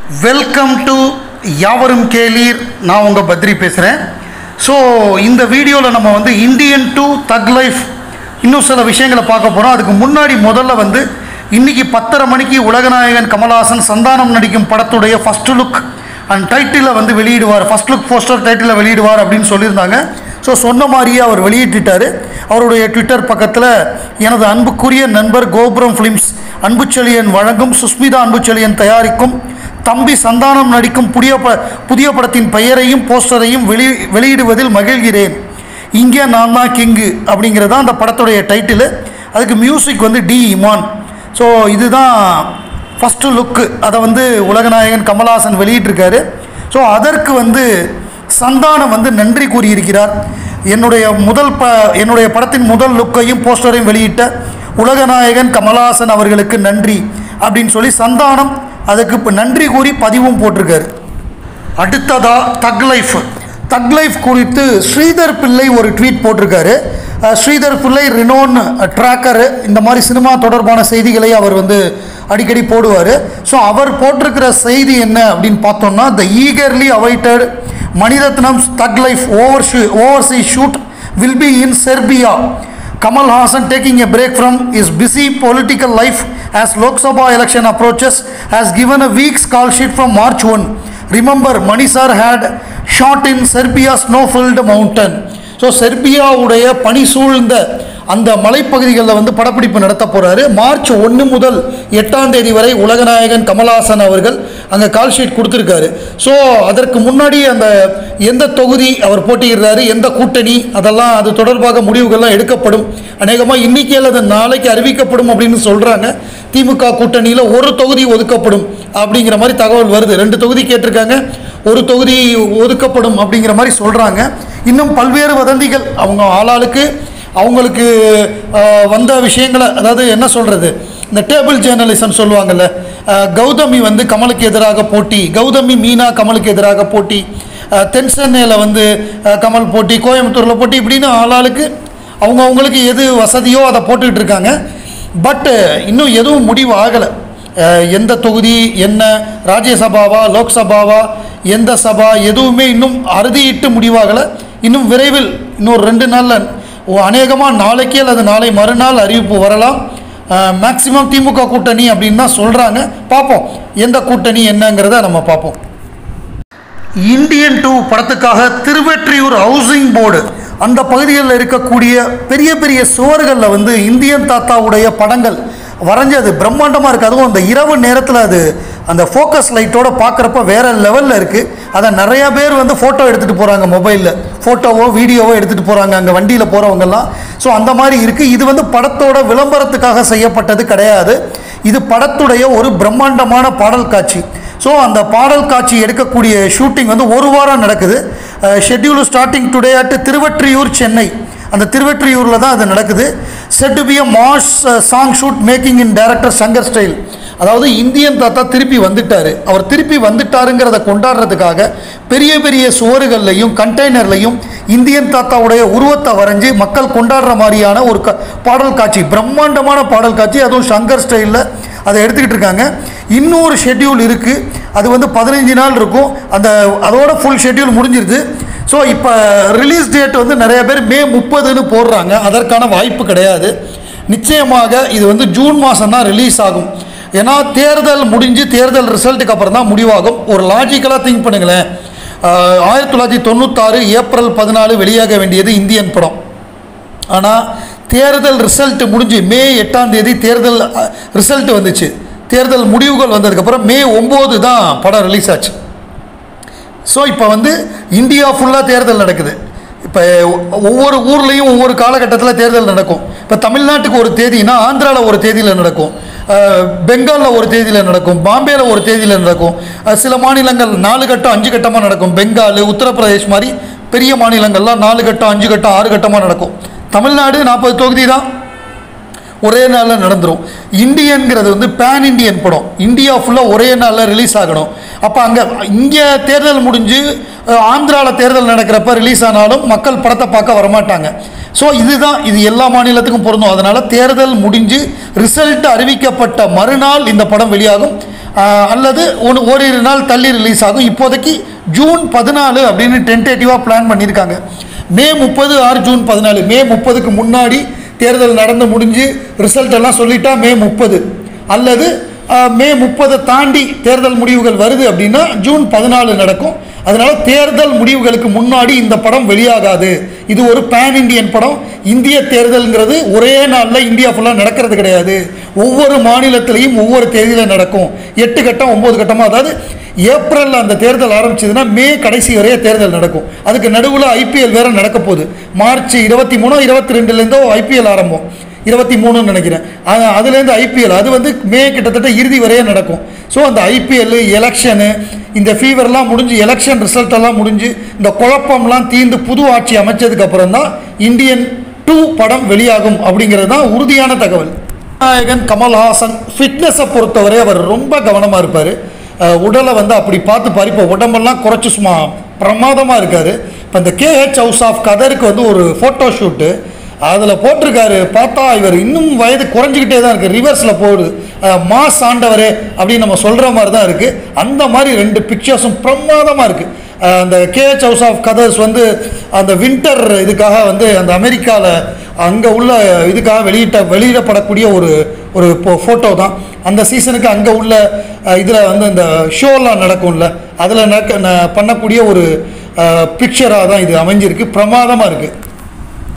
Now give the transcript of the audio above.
Welcome to யாவரும் கேளீர் நான் உங்கள் பத்ரி பேசுகிறேன் ஸோ இந்த வீடியோவில் நம்ம வந்து இந்தியன் டு தக் லைஃப் இன்னும் சில விஷயங்களை பார்க்க போகிறோம் அதுக்கு முன்னாடி முதல்ல வந்து இன்னைக்கு பத்தரை மணிக்கு உலகநாயகன் கமல்ஹாசன் சந்தானம் நடிக்கும் படத்துடைய ஃபஸ்ட்டு லுக் அண்ட் டைட்டிலை வந்து வெளியிடுவார் ஃபஸ்ட் லுக் போஸ்டர் டைட்டிலை வெளியிடுவார் அப்படின்னு சொல்லியிருந்தாங்க ஸோ சொன்ன மாதிரியே அவர் வெளியிட்டுட்டார் அவருடைய ட்விட்டர் பக்கத்தில் எனது அன்புக்குரிய நண்பர் கோபுரம் ஃபிலிம்ஸ் அன்புச்செழியன் வழங்கும் சுஸ்மிதா அன்புச்செழியன் தயாரிக்கும் தம்பி சந்தானம் நடிக்கும் புதிய ப புதிய படத்தின் பெயரையும் போஸ்டரையும் வெளி வெளியிடுவதில் மகிழ்கிறேன் இங்கே நான் தான் கிங்கு அப்படிங்கிறது தான் அந்த படத்துடைய டைட்டிலு அதுக்கு மியூசிக் வந்து டி இமான் ஸோ இதுதான் ஃபஸ்ட்டு லுக்கு அதை வந்து உலகநாயகன் கமல்ஹாசன் வெளியிட்டிருக்காரு ஸோ அதற்கு வந்து சந்தானம் வந்து நன்றி கூறியிருக்கிறார் என்னுடைய முதல் ப என்னுடைய படத்தின் முதல் லுக்கையும் போஸ்டரையும் வெளியிட்ட உலகநாயகன் கமல்ஹாசன் அவர்களுக்கு நன்றி அப்படின்னு சொல்லி சந்தானம் அதுக்கு இப்போ நன்றி கூறி பதிவும் போட்டிருக்காரு அடுத்ததா தக் லைஃப் தக் லைஃப் குறித்து ஸ்ரீதர் பிள்ளை ஒரு ட்வீட் போட்டிருக்காரு அஹ் ஸ்ரீதர் பிள்ளை ரினோன் ட்ராக்கரு இந்த மாதிரி சினிமா தொடர்பான செய்திகளை அவர் வந்து அடிக்கடி போடுவார் ஸோ அவர் போட்டிருக்கிற செய்தி என்ன அப்படின்னு பார்த்தோம்னா த eagerly awaited Mani Ratnam Thug Life over overseas shoot will be in Serbia Kamal Hassan taking a break from his busy political life as Lok Sabha election approaches has given a week's call sheet from March 1. Remember, Manisar had shot in Serbia's snow-filled mountain. So செர்பியாவுடைய பனி சூழ்ந்த அந்த மலைப்பகுதிகளில் வந்து படப்பிடிப்பு நடத்த போகிறாரு March ஒன்று முதல் எட்டாம் தேதி வரை உலகநாயகன் கமல்ஹாசன் அவர்கள் அங்கே கால் ஷீட் கொடுத்துருக்காரு ஸோ அதற்கு முன்னாடி அந்த எந்த தொகுதி அவர் போட்டியிடுறாரு எந்த கூட்டணி அதெல்லாம் அது தொடர்பாக முடிவுகள்லாம் எடுக்கப்படும் அநேகமாக இன்னைக்கு அல்லது நாளைக்கு அறிவிக்கப்படும் அப்படின்னு சொல்கிறாங்க திமுக கூட்டணியில் ஒரு தொகுதி ஒதுக்கப்படும் அப்படிங்கிற மாதிரி தகவல் வருது ரெண்டு தொகுதி கேட்டிருக்காங்க ஒரு தொகுதி ஒதுக்கப்படும் அப்படிங்கிற மாதிரி சொல்கிறாங்க இன்னும் பல்வேறு வதந்திகள் அவங்க ஆளாளுக்கு அவங்களுக்கு ஆஹ், வந்த விஷயங்களை அதாவது என்ன சொல்கிறது இந்த டேபிள் ஜேர்னலிசம் சொல்லுவாங்கல்ல ஆஹ், கௌதமி வந்து கமலுக்கு எதிராக போட்டி கௌதமி மீனா கமலுக்கு எதிராக போட்டி ஆஹ், தென் சென்னையில் வந்து ஆஹ், கமல் போட்டி கோயம்புத்தூரில் போட்டி இப்படின்னு ஆளாளுக்கு அவங்க அவங்களுக்கு எது வசதியோ அதை போட்டுக்கிட்டு இருக்காங்க பட்டு இன்னும் எதுவும் முடிவு ஆகலை அஹ் எந்த தொகுதி என்ன ராஜ்யசபாவா லோக்சபாவா எந்த சபா எதுவுமே இன்னும் அறுதியிட்டு முடிவாகலை இன்னும் விரைவில் இன்னொரு ரெண்டு நாளில் அநேகமாக நாளைக்கே அல்லது நாளை மறுநாள் அறிவிப்பு வரலாம் மேக்சிமம் திமுக கூட்டணி அப்படின்னு தான் சொல்கிறாங்க பார்ப்போம் எந்த கூட்டணி என்னங்கிறத நம்ம பார்ப்போம் இந்தியன் டூ படத்துக்காக திருவெற்றியூர் ஹவுசிங் போர்டு அந்த பகுதிகளில் இருக்கக்கூடிய பெரிய பெரிய சுவர்களில் வந்து இந்தியன் தாத்தாவுடைய படங்கள் வரைஞ்சது பிரம்மாண்டமாக இருக்குது அதுவும் அந்த இரவு நேரத்தில் அது அந்த ஃபோக்கஸ் லைட்டோட பார்க்குறப்ப வேறு லெவலில் இருக்குது அதை நிறையா பேர் வந்து ஃபோட்டோ எடுத்துகிட்டு போகிறாங்க மொபைலில் ஃபோட்டோவோ வீடியோவோ எடுத்துகிட்டு போகிறாங்க அங்கே வண்டியில் போகிறவங்கெல்லாம் ஸோ அந்த மாதிரி இருக்குது இது வந்து படத்தோட விளம்பரத்துக்காக செய்யப்பட்டது கிடையாது இது படத்துடைய ஒரு பிரம்மாண்டமான பாடல் காட்சி ஸோ அந்த பாடல் காட்சி எடுக்கக்கூடிய ஷூட்டிங் வந்து ஒரு வாரம் நடக்குது schedule starting today at Thiruvottiyur Chennai அந்த திருவெற்றியூரில் தான் அது நடக்குது set to be a mass song shoot making in director Shankar style அதாவது இந்தியன் தாத்தா திருப்பி வந்துட்டார் அவர் திருப்பி வந்துட்டாருங்கிறத கொண்டாடுறதுக்காக பெரிய பெரிய சுவர்கள்லையும் கண்டெய்னர்லையும் இந்தியன் தாத்தாவுடைய உருவத்தை வரைஞ்சி மக்கள் கொண்டாடுற மாதிரியான ஒரு க பாடல் காட்சி பிரம்மாண்டமான பாடல் காட்சி அதுவும் சங்கர் ஸ்டைலில் அதை எடுத்துக்கிட்டு இருக்காங்க இன்னொரு ஷெட்யூல் இருக்குது அது வந்து பதினஞ்சு நாள் இருக்கும் அந்த அதோட ஃபுல் ஷெட்யூல் முடிஞ்சிருது ஸோ இப்போ ரிலீஸ் டேட் வந்து நிறைய பேர் மே முப்பதுன்னு போடுறாங்க அதற்கான வாய்ப்பு கிடையாது நிச்சயமாக இது வந்து ஜூன் மாதம் தான் ரிலீஸ் ஆகும் ஏன்னா தேர்தல் முடிஞ்சு தேர்தல் ரிசல்ட்டுக்கு அப்புறம் தான் முடிவாகும் ஒரு லாஜிக்கலாக திங்க் பண்ணுங்களேன் ஆஹ், ஆயிரத்தி தொள்ளாயிரத்தி தொண்ணூத்தாறு ஏப்ரல் பதினாலு வெளியாக வேண்டியது இந்தியன் படம் ஆனால் தேர்தல் ரிசல்ட் முடிஞ்சு மே எட்டாம் தேதி தேர்தல் ரிசல்ட் வந்துச்சு தேர்தல் முடிவுகள் வந்ததுக்கப்புறம் மே ஒம்பது தான் படம் ரிலீஸ் ஆச்சு ஸோ இப்போ வந்து இந்தியா ஃபுல்லாக தேர்தல் நடக்குது இப்போ ஒவ்வொரு ஊர்லேயும் ஒவ்வொரு காலகட்டத்தில் தேர்தல் நடக்கும் இப்போ தமிழ்நாட்டுக்கு ஒரு தேதினா ஆந்திராவில் ஒரு தேதியில் நடக்கும் அஹ், பெங்காலில் ஒரு தேதியில் நடக்கும் பாம்பேயில் ஒரு தேதியில் நடக்கும் அஹ், சில மாநிலங்கள் நாலு கட்டம் அஞ்சு கட்டமாக நடக்கும் பெங்கால் உத்தரப்பிரதேஷ் மாதிரி பெரிய மாநிலங்கள்லாம் நாலு கட்டம் அஞ்சு கட்டம் ஆறு கட்டமாக நடக்கும் தமிழ்நாடு நாற்பது தொகுதி தான் ஒரே நாளில் நடந்துரும் இந்தியன்கிறது வந்து பேன் இண்டியன் படம் இந்தியா ஃபுல்லாக ஒரே நாளில் ரிலீஸ் ஆகணும் அப்போ அங்கே இங்கே தேர்தல் முடிஞ்சு ஆந்திராவில் தேர்தல் நடக்கிறப்ப ரிலீஸ் ஆனாலும் மக்கள் படத்தை பார்க்க வரமாட்டாங்க ஸோ இதுதான் இது எல்லா மாநிலத்துக்கும் பொருந்தும் அதனால் தேர்தல் முடிஞ்சு ரிசல்ட் அறிவிக்கப்பட்ட மறுநாள் இந்த படம் வெளியாகும் ஆஹ், அல்லது ஒன்று ஓரிரு நாள் தள்ளி ரிலீஸ் ஆகும் இப்போதைக்கு ஜூன் பதினாலு அப்படின்னு டென்டேட்டிவாக பிளான் பண்ணியிருக்காங்க மே முப்பது ஆறு ஜூன் பதினாலு மே முப்பதுக்கு முன்னாடி தேர்தல் நடந்து முடிஞ்சு ரிசல்ட் எல்லாம் சொல்லிட்டா மே முப்பது அல்லது ஆஹ், மே முப்பதை தாண்டி தேர்தல் முடிவுகள் வருது அப்படின்னா ஜூன் பதினாலு நடக்கும் அதனால தேர்தல் முடிவுகளுக்கு முன்னாடி இந்த படம் வெளியாகாது இது ஒரு பேன் இந்தியன் படம் இந்திய தேர்தல்ங்கிறது ஒரே நாளில் இந்தியா ஃபுல்லாக நடக்கிறது கிடையாது ஒவ்வொரு மாநிலத்திலையும் ஒவ்வொரு தேதியில் நடக்கும் எட்டு கட்டம் ஒம்பது கட்டமாக அதாவது ஏப்ரலில் அந்த தேர்தல் ஆரம்பிச்சதுன்னா மே கடைசி வரைய தேர்தல் நடக்கும் அதுக்கு நடுவில் ஐபிஎல் வேற நடக்க போகுது மார்ச் இருபத்தி மூணோ இருபத்தி ரெண்டுலேருந்தோ ஐபிஎல் ஆரம்பம் இருபத்தி மூணுன்னு நினைக்கிறேன் அது- அதுலேருந்து ஐபிஎல் அது வந்து மே கிட்டத்தட்ட இறுதி வரையே நடக்கும் ஸோ அந்த ஐபிஎல் எலெக்ஷனு இந்த ஃபீவர்லாம் முடிஞ்சு எலெக்ஷன் ரிசல்ட் எல்லாம் முடிஞ்சு இந்த குழப்பம்லாம் தீர்ந்து புது ஆட்சி அமைச்சதுக்கு அப்புறம் தான் இந்தியன் டூ படம் வெளியாகும் அப்படிங்கிறது தான் உறுதியான தகவல் நாயகன் கமல்ஹாசன் ஃபிட்னஸை பொறுத்தவரை அவர் ரொம்ப கவனமாக இருப்பார் உடலை வந்து அப்படி பார்த்துப்பார் இப்போ உடம்பெல்லாம் குறைச்சி சும்மா பிரமாதமாக இருக்கார் இப்போ இந்த கேஹெச் ஹவுஸ் ஆஃப் கதருக்கு வந்து ஒரு ஃபோட்டோ ஷூட்டு அதில் போட்டிருக்காரு பார்த்தா இவர் இன்னும் வயது குறைஞ்சிக்கிட்டே தான் இருக்குது ரிவர்ஸில் போகுது அஹ், மாஸ் ஆண்டவரே அப்படின்னு நம்ம சொல்கிற மாதிரி தான் இருக்குது அந்த மாதிரி ரெண்டு பிக்சர்ஸும் பிரமாதமாக இருக்குது அந்த கேஹெச் ஹவுஸ் ஆஃப் கதர்ஸ் வந்து அந்த வின்டர் இதுக்காக வந்து அந்த அமெரிக்காவில் அங்கே உள்ள இதுக்காக வெளியிட்ட வெளியிடப்படக்கூடிய ஒரு ஒரு ஃபோட்டோ தான் அந்த சீசனுக்கு அங்கே உள்ள இதில் வந்து இந்த ஷோலாம் நடக்கும்ல அதில் நடக்க ந- பண்ணக்கூடிய ஒரு பிக்சராக தான் இது அமைஞ்சிருக்கு பிரமாதமாக இருக்குது